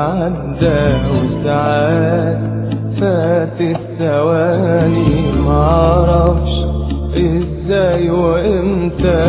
عدى وساعات فات الثواني معرفش ازاي وامتى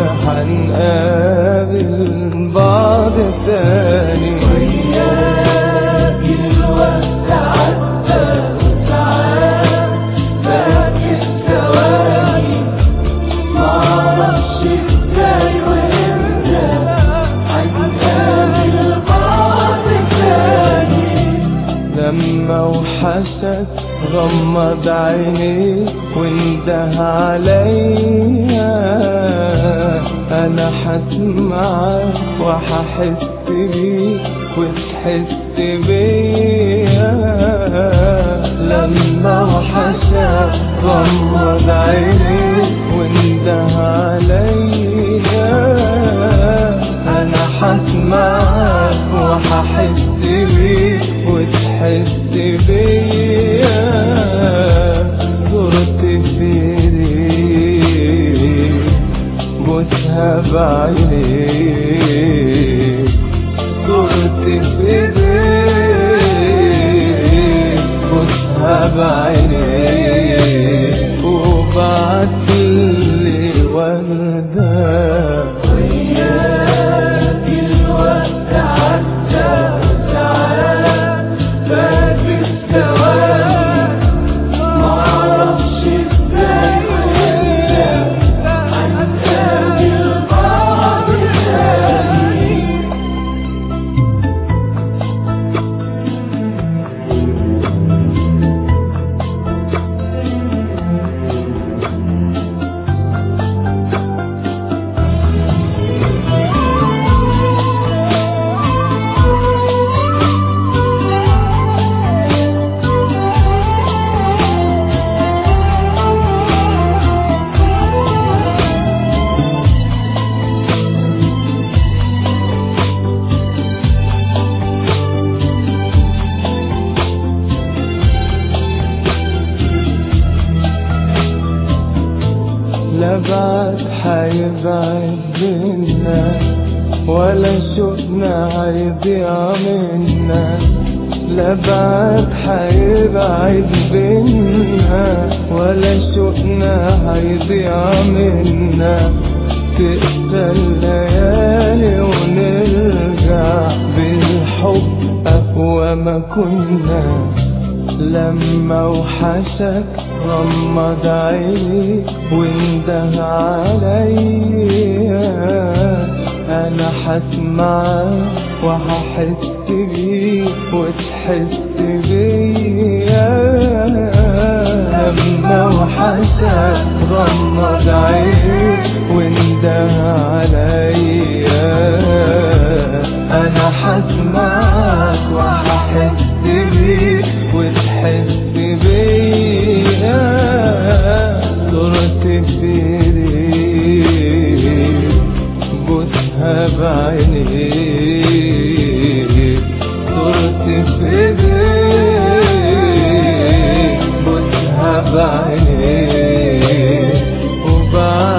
هنقابل بعض تاني وياك الوقت عدى وساعات فات الثواني معرفش ازاي وامتى هنقابل بعض تاني لما وحشك غمض عيني وانده عليا انا هسمعك وهحس بيك وتحس بيا لما وحشك غمض عيني وانده عليا انا هسمعك وهحس بيك وتحس بيا صرت في ايديك بوسها بعينيك صرت في ايديك بوسها بعينيك وبعتلي وردة وياك الوقت عدى وساعات فات الثواني معرفش ازاي وامتى هنقابل بعض تاني لا بعد حيبعد بينا ولا شوقنا هيضيع منا لا بعد حيبعد بينا ولا شوقنا هيضيع منا تقسى الليالي ونرجع بالحب أقوى ما كنا لما وحشك غمض عيني وانده عليا انا هسمعك وهحس بيك وتحس بيا لما وحشك غمض عيني وانده عليا انا هسمعك وهحس بيك وتحس بيا صرت في ايديك بوسها بعينيك صرت في ايديك بوسها بعينيك وبعد